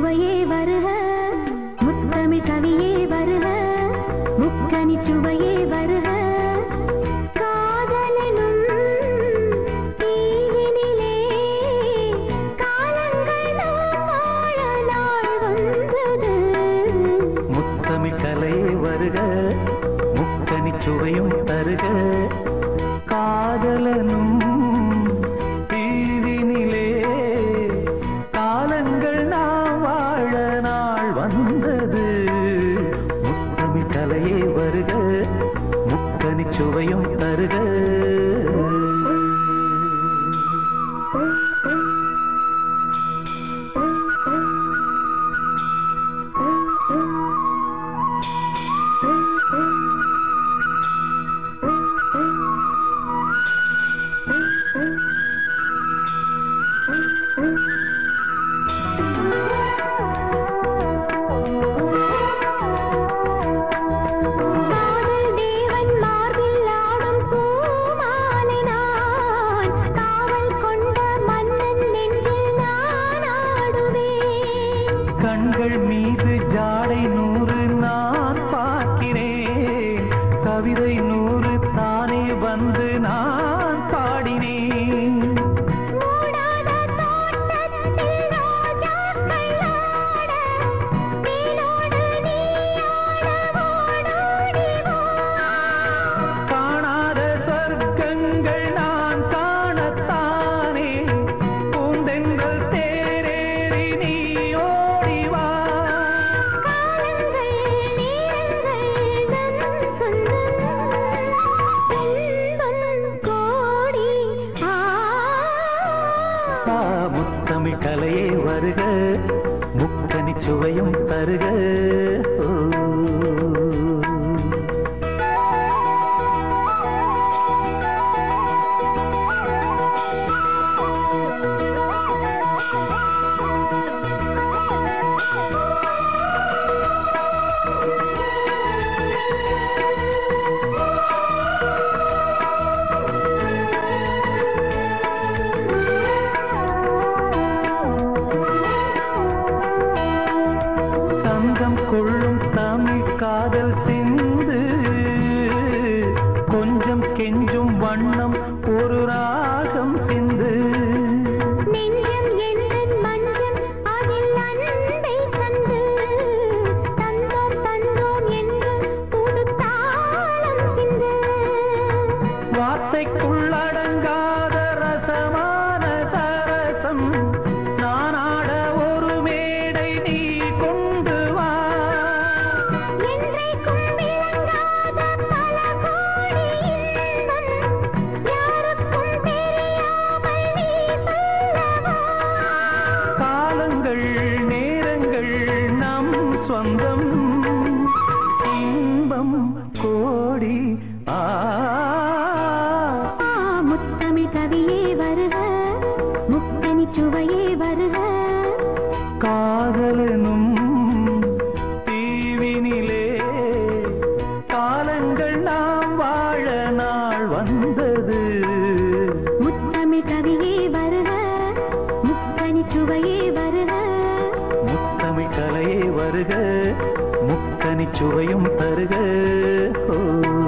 சுவையே வருக முத்தமிழ் கவியே வருக முக்கனி சுவையே வருக காதலனும் தீவினிலே காலங்கள் நாம் வாழ நாள் வந்தது முத்தமிழ் கலையே வருக முக்கனி சுவையும் தருக காதலனும் தீவினிலே காலங்கள் நாம் வாழ நாள் வந்தது முத்தமிழ் கலையே வருக முக்கனி சுவையும் தருக காதல் தேவன் மார்பில் ஆடும் பூமாலை நான் காவல் கொண்ட மன்னன் நெஞ்சில் நான் ஆடுவேன் கண்கள் மீது ஜாடை நூறு நான் பார்க்கிறேன் கவிதை நூறு தானே வந்து நான் பாடினேன் மூடாத தோட்டத்தில் ரோஜாக்கள் ஆட நீலோடு நீயாட ஓடோடி வா காணாத சொர்க்கங்கள் நான் காணத்தானே பூந்தென்றல் தேரேறி நீ ஓடிவா காலங்கள் நேரங்கள் நம் சொந்தம் இன்பம் கோடி ஆ ஆ, முத்தமிழ் கலையே வருக முக்கனி சுவையும் தருக ஓ. சங்கம் கொள்ளும் தமிழ் காதல் சிந்து கொஞ்சம் கெஞ்சும் வண்ணம் ஒரு ராகம் சிந்து நெஞ்சம் என்னும் மஞ்சம் அதில் அன்பை தந்து தந்தோம் தந்தோம் என்று புது தாளம் சிந்து வார்த்தைக்குள்ளடங்காத ரசமான சரசம் நானாட ஒரு மேடை நீ கொண்டு வா என்றைக்கும் விளங்காத பல கோடி இன்பம் யாருக்கும் தெரியாமல் நீ சொல்லவா காலங்கள் நேரங்கள் நம் சொந்தம் இன்பம் கோடி ஆ ஆ, முத்தமிழ் கவியே வருக முக்கனி சுவையே வருக காதலனும் தீவினிலே காலங்கள் நாம் வாழ நாள் வந்தது முத்தமிழ் கவியே வருக முக்கனி சுவையே வருக முத்தமிழ் கலையே வருக முக்கனி சுவையும் தருக ஓ